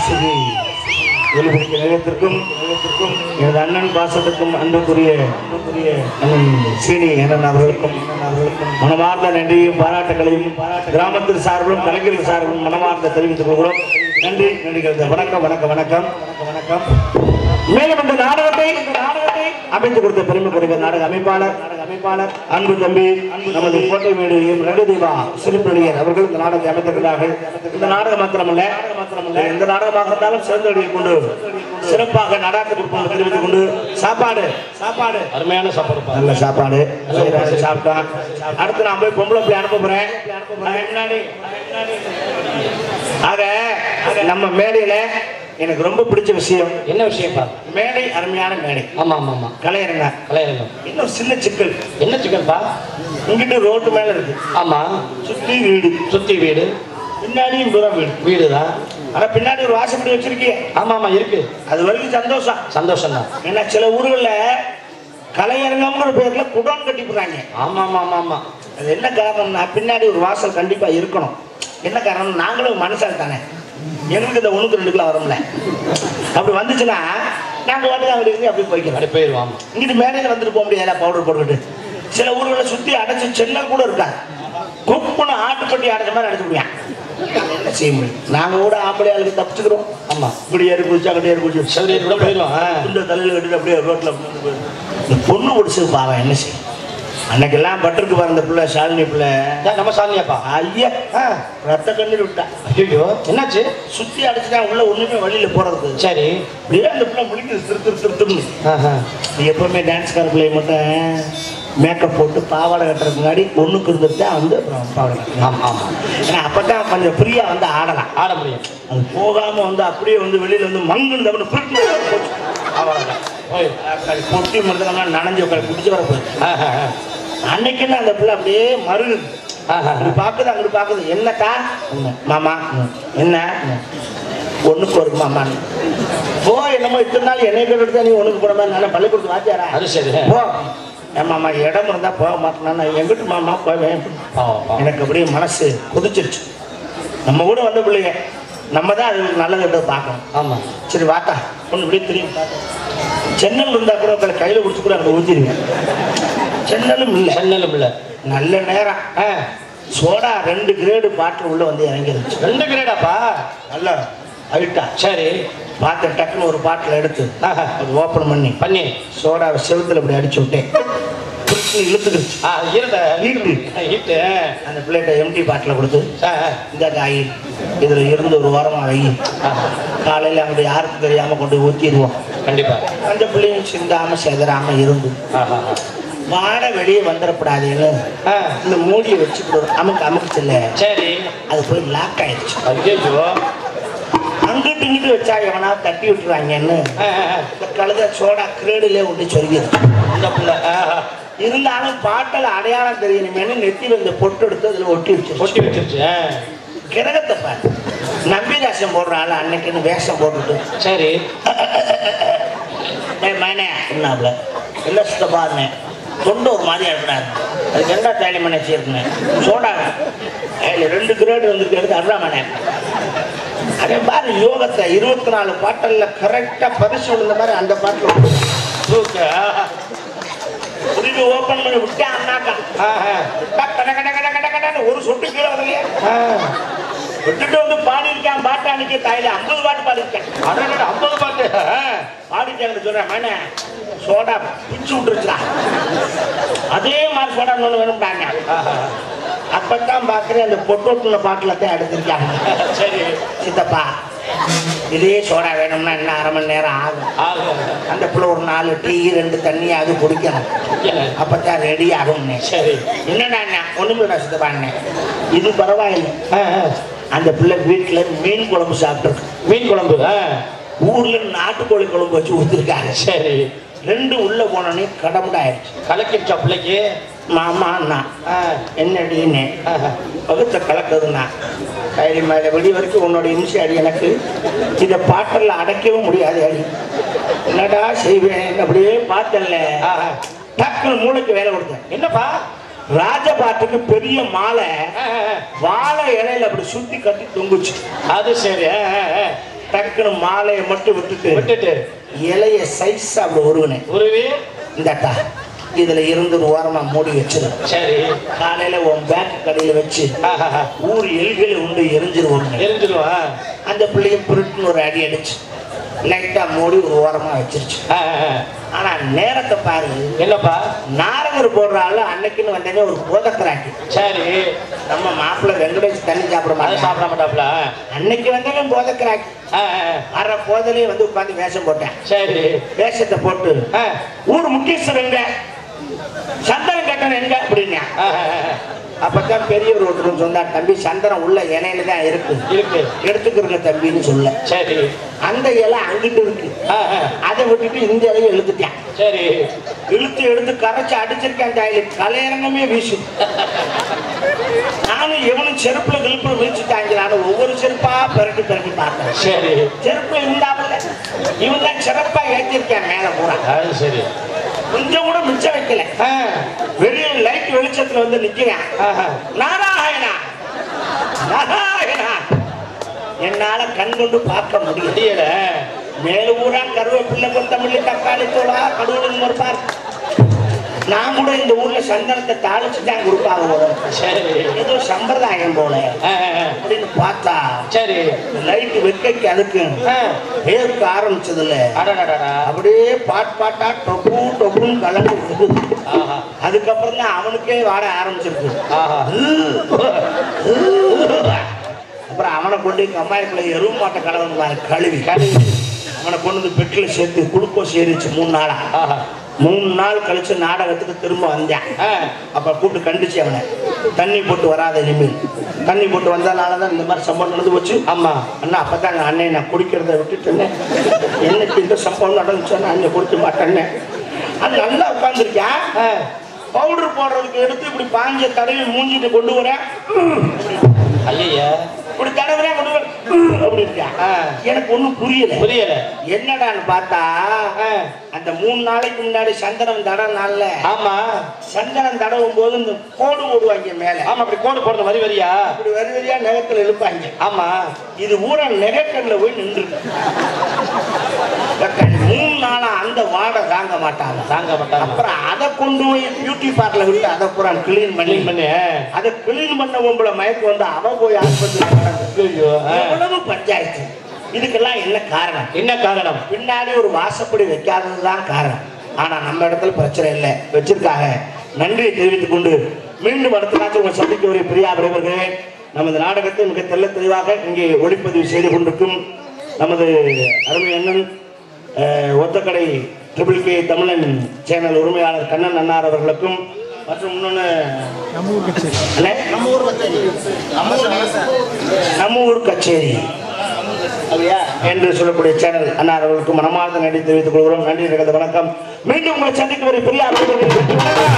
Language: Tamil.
வாசுகி ஒலிபெருக்க நிலையத்திற்கும் நிலையத்திற்கும் எனது அண்ணன் பாசத்துக்கும் அன்புக்குரிய அன்புக்குரிய அண்ணன் சீனி அண்ணன் அவர்களுக்கும் அண்ணன் அவர்களுக்கும் மனமார்ந்த நன்றியும் பாராட்டுகளையும் கிராமத்தின் சார்பிலும் கலைஞர்கள் சார்பிலும் மனமார்ந்த தெரிவித்துக் கொள்கிறோம் நன்றி நன்றிகள் வணக்கம் வணக்கம் வணக்கம் வணக்கம் வணக்கம் மேலும் இந்த நாடகத்தை இந்த நாடகத்தை அமைத்து கொடுத்த பெருமைக்குரிய நாடக அமைப்பாளர் நாடக அமைப்பாளர் அன்பு தம்பி நமது கோட்டை மேடு ரகுதீவா சிறுப்பிள்ளையர் அவர்கள் இந்த நாடகத்தை அமைத்திருக்கிறார்கள் இந்த நாடகம் மாத்திரமல்ல மாத்திரமல்ல எந்த நாடகமாக இருந்தாலும் சிறந்தடியை கொண்டு சிறப்பாக நாடகத்தை கொடுப்போம் என்று தெரிவித்துக் கொண்டு சாப்பாடு சாப்பாடு அருமையான சாப்பாடு நல்ல சாப்பாடு செய்றாரு, சாப்பிட்டான் அடுத்து நான் போய் பொம்பளை போய் அனுப்ப போறேன் அதுக்கு முன்னாடி ஆக நம்ம மேடையில எனக்கு ரொம்ப பிடிச்ச விஷயம் என்ன விஷயம்ப்பா மேடை அருமையான மேடை ஆமா ஆமா ஆமா கலையரங்க கலையரங்கம் இன்னும் சின்ன சிக்கல் என்ன சிக்கல்ப்பா இங்கிட்டு ரோட்டு மேல இருக்கு ஆமா சுத்தி வீடு சுத்தி வீடு பின்னாடியும் தூரம் வீடு வீடு தான் ஆனா பின்னாடி ஒரு வாசப்படி வச்சிருக்கீங்க ஆமா ஆமா இருக்கு அது வரைக்கும் சந்தோஷம் சந்தோஷம் தான் ஏன்னா சில ஊர்கள்ல கலையரங்கம்ங்கிற பேர்ல குடோன் கட்டி போடுறாங்க ஆமா ஆமா ஆமா ஆமா அது என்ன காரணம்னா பின்னாடி ஒரு வாசல் கண்டிப்பா இருக்கணும் என்ன காரணம் நாங்களும் மனுஷால் தானே எங்களுக்கு இந்த ஒண்ணுக்கு ரெண்டு கிலோ வரும்ல அப்படி வந்துச்சுன்னா நாங்க வந்து அப்படி இருந்து அப்படி போய்க்கலாம் அப்படி போயிடுவான் இங்கிட்டு மேடையில் வந்துட்டு போக முடியாதா பவுடர் போட்டுக்கிட்டு சில ஊர்களில் சுத்தி அடைச்சு சென்னல் கூட இருக்காது குப்புன்னு ஆட்டுப்பட்டி அடைச்ச மாதிரி அடைச்சு முடியும் என்ன செய்ய முடியும் நாங்க கூட ஆம்பளை ஆளுக்கு தப்பிச்சுக்கிறோம் ஆமா இப்படி ஏறி குடிச்சா கட்டி ஏறி குடிச்சு செவரேறி கூட போயிடுவோம் ஆ. இந்த தலையில் கட்டிட்டு அப்படியே ரோட்ல இந்த பொண்ணு பிடிச்சது பாவம் என்ன செய்யும் அன்னைக்கெல்லாம் பட்டிருக்கு பாரு இந்த பிள்ளை ஷாலினி பிள்ளை ஏன் நம்ம சாலினியாப்பா ஐயா ஆ. ரத்த கண்ணீர் விட்டா ஐயோ என்னாச்சு சுத்தி அடைச்சுட்டா உள்ள ஒண்ணுமே வழியில போறதுக்கு சரி அப்படியே அந்த பிள்ளை முடிக்குது திரு திரு திரு திருன்னு ஆஹா. நீ எப்பவுமே டான்ஸ்கார பிள்ளை மட்டும் மேக்கப் போட்டு பாவாடை கட்டுறதுக்கு முன்னாடி ஒண்ணுக்கு இருந்துட்டு வந்து அப்புறம் பாவாடை கட்டணும் ஆமா ஆமா ஏன்னா அப்பதான் கொஞ்சம் ஃப்ரீயா வந்து ஆடலாம் ஆட முடியும் அது போகாம வந்து அப்படியே வந்து வெளியில வந்து மங்கு இந்த போச்சு அவ்வளவுதான் போய். அஹ் பொட்டி மட்டும் நனைஞ்சு உட்காந்து பிடிச்சி வர போகுது ஆஹா, ஆஹா. அன்னைக்கு என்ன அந்த பிள்ளை அப்படியே மருகுது ஆஹா. அப்படி பாக்குது அங்கிட்டு பாக்குது என்னக்கா மாமா என்ன ஒண்ணுக்கு ஒரு மாமா போ என்னமோ இத்தனை நாள் என்னை பேர் எடுத்தா நீ ஒண்ணுக்கு போற மாதிரி நான் பள்ளிக்கூடத்து வாத்தியாரா அது சரி போ என் மாமா இடம் இருந்தா போக மாட்டேன் நான் எங்கிட்டு மாமா போவேன் பாவம், பாவம். எனக்கு அப்படியே மனசு கொதிச்சிருச்சு நம்ம கூட வந்த பிள்ளைங்க நம்ம தான் அது நல்லது பார்க்கணும் ஆமா சரி வாத்தா ஒன்று இப்படியே தெரியும் பார்த்தேன் சென்னல் இருந்தா கூட உங்களை கையில் குடிச்சு கூட அங்கே ஊற்றிடுங்க சென்னலும் இல்லை சென்னலும் இல்ல நல்ல நேரம் ஆ. சோடா ரெண்டு கிரேடு பாட்டில் உள்ள வந்து இறங்கிருச்சு ரெண்டு கிரேடாப்பா நல்லா அழுட்டா சரி பார்த்தேன் டக்குன்னு ஒரு பாட்டில் எடுத்து ஆஹா. அது ஓப்பன் பண்ணி பண்ணி சோடாவை செவுத்துல இப்படி அடிச்சு விட்டேன் புடிச்சு இழுத்துக்கிடுச்சு ஆ இருந்த ஹீட்டு ஹீட்டு அந்த பிள்ளைகிட்ட எம்டி பாட்டில் கொடுத்து ஆ, ஆ. இந்த காய் இதில் இருந்து ஒரு வாரமாக வை ஆஹா. காலையில் அங்கே யாருக்கும் தெரியாமல் கொண்டு போய் ஊற்றிடுவோம் கண்டிப்பா அந்த பிள்ளையும் சிந்தாம செதறாம இருந்து ஆஹா. வாட வெளியே வந்துடக்கூடாதுன்னு ஆ. இந்த மூடியை வச்சுக்கிட்டு அமுக்கு அமுக்குச்சுல்ல சரி அது போய் லாக் ஆயிடுச்சு ஐயோ அங்கிட்டு இங்கிட்டு வச்சா எவனா தட்டி விட்டுருவாங்கன்னு ஆ, ஆ, ஆ. இந்த கழுத சோடா கிரேடுல விட்டு சொல்லிடுச்சு இந்த பிள்ளை ஆஹா. இருந்தாலும் பாட்டில் அடையாளம் தெரியணுமேனு நெத்தியில் இந்த பொட்டு எடுத்து அதில் ஒட்டி வச்சு ஒட்டி வச்சிருச்சு ஆ. கிரகத்தை பாரு நம்பிதாசம் போடுற ஆள் அன்னைக்குன்னு வேஷம் போட்டுட்டு சரி டேய் மயனே என்னாப்ல என்ன சுத்தப்பாருனே தொண்டு ஒரு மாதிரி இருக்கிறாரு அதுக்கு என்ன தேடி மணி வச்சிருக்கேன் சோடா அதில் ரெண்டு கிரேடு வந்துருக்கு எடுத்து அருளாமனே அதே பாரு யோகத்தை இருபத்தி நாலு பாட்டல்ல கரெக்டாக பரிசு விழுந்த மாதிரி அந்த பாட்டில் தூக்கு ஆஹா. திரும்பி ஓப்பன் பண்ணி விட்டேன் அண்ணாக்கா ஆஹா. விட்டா கட கட கட கட கடன்னு ஒரு சொட்டு கீழே வரலையே ஆ. விட்டுட்டு வந்து பாடியிருக்கேன் பாட்டு அன்னைக்கு தாயில ஐம்பது பாட்டு பாடியிருக்கேன் அடடட, ஐம்பது பாட்டு ஆ. பாடிட்டாங்க சொல்றேன் மேனே சோடா பிச்சு விட்டுருச்சா அதே மாதிரி சோடா ஒன்று வேணும்டாங்க ஆஹா. அப்பதான் பார்க்குறேன் அந்த பொட்டோட்டுல பாட்டில் தான் எடுத்திருக்காங்க சரி சித்தப்பா இதே சோடா வேணும்னா இன்னும் அரை மணி நேரம் ஆகும் ஆகும் அந்த பிள்ளை ஒரு நாலு டீ ரெண்டு தண்ணியாவது குடிக்கணும் அப்பதான் ரெடி ஆகும்னே சரி என்னடா ஒண்ணுமில்லடா சித்தப்பாண்ணே இது பரவாயில்லை ஆ, ஆ. அந்த பிள்ளை வீட்டுல மீன் குழம்பு சாப்பிட்டுருக்கு மீன் குழம்பு ஆ. ஊர்ல நாட்டுக்கோழி குழம்பு வச்சு ஊத்திருக்காங்க சரி ரெண்டு உள்ள போனோடனே கடமுடாயிடுச்சு கலக்கிடுச்சா பிள்ளைக்கு மாமா அண்ணா ஆ. என்னடின்னு ஆஹா. பகுத்த கலக்குதுண்ணா கைலி மேலே வெடி வரைக்கும் உன்னோட இம்சை அடி எனக்கு இதை பாட்டில் அடைக்கவும் முடியாது அடி என்னடா செய்வேன் அப்படியே பார்த்தல ஆஹா. டக்குன்னு மூளைக்கு வேலை கொடுத்தேன் என்னப்பா ராஜபாட்டுக்கு பெரிய மாலை ஆ, ஆ, ஆ. வாழை இலையில அப்படி சுத்தி கட்டி தொங்குச்சு அது சரி ஆ, ஆ, ஆ. டக்குன்னு மாலையை மட்டும் விட்டுட்டு விட்டுட்டு இலைய சைஸ் அப்படி உருவினேன் உருவி இந்தாட்டா இதுல இருந்து ஒரு ஓரமா மூடி வச்சிரு சரி காலையில உன் பேக் கடையில வச்சு ஆஹா. ஊர் எல்களை உண்டு எரிஞ்சிருவோம் எரிஞ்சிருவான் அந்த பிள்ளையும் புருட்டுன்னு ஒரு அடி அடிச்சு லைட்டா மூடி ஒரு ஓரமா வச்சிருச்சு ஆனா நேரத்தை பாரு என்னப்பா நாரகர் போடுற ஆளு அன்னைக்குன்னு வந்தேங்க ஒரு போதக்கராட்டி சரி நம்ம மாப்பிள்ளை வெங்கடேஷ் தண்ணி சாப்பிட அதை மாட்டேன் சாப்பிட மாட்டாப்ல அன்னைக்கு வந்தவன் போதக்கராட்டி ஆ, ஆ, வர போதலையே வந்து உட்காந்து வேஷம் போட்டேன் சரி வேஷத்தை போட்டு ஆ, ஊர் முக்கியஸ்தர் எங்க சந்தனம் கட்டணம் எங்க அப்படின்னா ஆ, ஆ, அப்பதான் பெரியவர் ஒருத்தர் சொன்னார் தம்பி சந்தனம் உள்ள இலையில தான் இருக்கு இருக்கு எடுத்துக்கிறங்க தம்பின்னு சொல்ல சரி அந்த இலை அங்கிட்டு இருக்கு ஆ, ஆ, அதை விட்டுட்டு இந்த இலையை இழுத்துட்டேன் சரி இழுத்து எடுத்து கரைச்சு அடிச்சிருக்கேன் தாயில கலையரங்கமே வீசு நானும் எவனும் செருப்புல கிழப்புல வீழ்ச்சிட்டாங்க நானும் ஒவ்வொரு செருப்பா பெரட்டி பெரட்டி பார்த்தேன் சரி செருப்புல இருந்தாப்புல இவன் தான் சிறப்பா ஏற்றிருக்கேன் மேல பூரா அது சரி கொஞ்சம் கூட மிச்சம் வைக்கல ஆ, வெளியே லைட் வெளிச்சத்துல வந்து நிக்கிறேன் ஆஹா. நாராயணா நாராயணா என்னால கண் கொண்டு பார்க்க முடியல முடியல மேல ஊரா கருவேப்பிள்ளை கொத்தமல்லி தக்காளி தூளா கடவுள் மறுப்பார் நான் கூட இந்த ஊர்ல சந்தனத்தை தாளிச்சு தான் கொடுப்பாங்க போல சரி ஏதோ சம்பிரதாயம் போல ஆ, ஆ, ஆ. அப்படின்னு பார்த்தா சரி லைட் வெக்கைக்கு அதுக்கு ஆ, பேருக்கு ஆரம்பிச்சதுல அடடடடா. அப்படியே பாட் பாட்டா டொப்பு டொப்புன்னு கலந்து விடுது. ஆஹா, அதுக்கப்புறம் தான் அவனுக்கே வாட ஆரம்பிச்சிருக்கு ஆஹா. அப்புறம் அவனை கொண்டு எங்க அம்மாயிக்குள்ள எருவு மாட்டை கலவன் கழுவி கழுவி. அவனை கொண்டு வந்து பெட்டில் சேர்த்து குளுக்கோஸ் ஏறிச்சு மூணு நாளா ஆஹா. மூணு நாள் கழிச்சு நாடகத்துக்கு திரும்ப வந்தேன் ஆ, அப்ப கூப்பிட்டு கண்டிச்சு அவனை தண்ணி போட்டு வராத இனிமேல் தண்ணி போட்டு வந்தனால தான் இந்த மாதிரி சம்பவம் நடந்து போச்சு ஆமா அண்ணா அப்பதான் அண்ணே நான் குடிக்கிறத விட்டுட்டேன்னு என்னைக்கு இந்த சம்பவம் நடந்துச்சுன்னா அண்ணன் குடிக்க மாட்டேன்னு அது நல்லா உட்காந்துருக்கேன் ஆ, பவுடர் போடுறதுக்கு எடுத்து இப்படி பாஞ்ச தடவி மூஞ்சிட்டு கொண்டு வரேன் ஐயையே. இப்படி தடவுறேன் கொண்டு வரேன் அப்படி இருக்கேன் ஆ, எனக்கு ஒண்ணும் புரியல புரியல என்னடான்னு பார்த்தா ஆ, அந்த மூணு நாளைக்கு முன்னாடி சந்தனம் தடவை நாள்ல ஆமா சந்தனம் தடவும் போது இந்த கோடு ஓடுவாங்க மேல ஆமா அப்படி கோடு போடுறது வரி வரியா அப்படி வரி வரியா நகத்துல இழுப்பாங்க ஆமா இது ஊரா நெகக்கல்ல போய் நின்று மூணு நாளா அந்த வாடை தாங்க மாட்டாங்க தாங்க மாட்டாங்க அப்புறம் அதை கொண்டு போய் பியூட்டி பார்லர் விட்டு அதை பூரா கிளீன் பண்ணி கிளீன் பண்ணி அதை கிளீன் பண்ண உங்களை மயக்கம் வந்து அவ போய் ஆஸ்பத்திரி ஐயோ, ஆ. எவ்வளவு பஞ்சாயத்து இதுக்கெல்லாம் என்ன காரணம் என்ன காரணம் பின்னாடி ஒரு வாசப்படி வைக்காததுதான் காரணம் ஆனா நம்ம இடத்துல பிரச்சனை இல்லை வச்சிருக்காங்க நன்றியை தெரிவித்துக் கொண்டு மீண்டும் அடுத்த நாட்கள் உங்களை சந்திக்க ஒரு பிரியா விரைவர்களே நமது நாடகத்தை மிக தெள்ள தெளிவாக இங்கே ஒளிப்பதிவு செய்து கொண்டிருக்கும் நமது அருமை அண்ணன் அஹ், Othakadai triple K Tamizhan channel உரிமையாளர் கண்ணன் அண்ணார் அவர்களுக்கும் மற்றும் இன்னொன்று அண்ணே? நம்ம ஊர் கச்சேரி என்று சொல்லக்கூடிய சேனல் அண்ணா அவர்களுக்கு மனமார்ந்த நன்றி தெரிவித்துக் கொள்கிறோம் நன்றி இருக்கிறது வணக்கம் மீண்டும் உங்களை சந்திக்கும் ஒரு பெரிய